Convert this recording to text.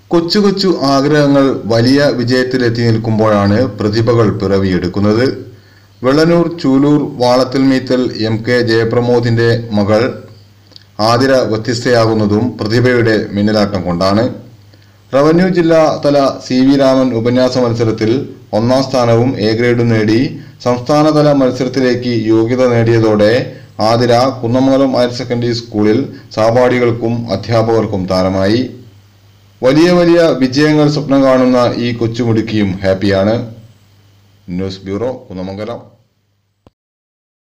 കൊച്ചു കൊച്ചു ആഗ്രഹങ്ങൾ വലിയ വിജയത്തിലെത്തി നിൽക്കുമ്പോഴാണ് പ്രതിഭകൾ പിറവിയെടുക്കുന്നത് വെള്ളനൂർ ചൂലൂർ വാളത്തിൽ മീത്തൽ എം കെ ജയപ്രമോദിന്റെ മകൾ ആതിര വ്യത്യസ്തയാകുന്നതും പ്രതിഭയുടെ മിന്നലാട്ടം കൊണ്ടാണ് റവന്യൂ ജില്ലാ തല സി വി രാമൻ ഉപന്യാസ മത്സരത്തിൽ ഒന്നാം സ്ഥാനവും എ ഗ്രേഡും നേടി സംസ്ഥാനതല മത്സരത്തിലേക്ക് യോഗ്യത നേടിയതോടെ ആതിര കുന്നമംഗലം ഹയർ സെക്കൻഡറി സ്കൂളിൽ സഹപാഠികൾക്കും അധ്യാപകർക്കും താരമായി വലിയ വലിയ വിജയങ്ങൾ സ്വപ്നം കാണുന്ന ഈ കൊച്ചുമിടുക്കിയും ഹാപ്പിയാണ് ന്യൂസ് ബ്യൂറോ കുന്നമംഗലം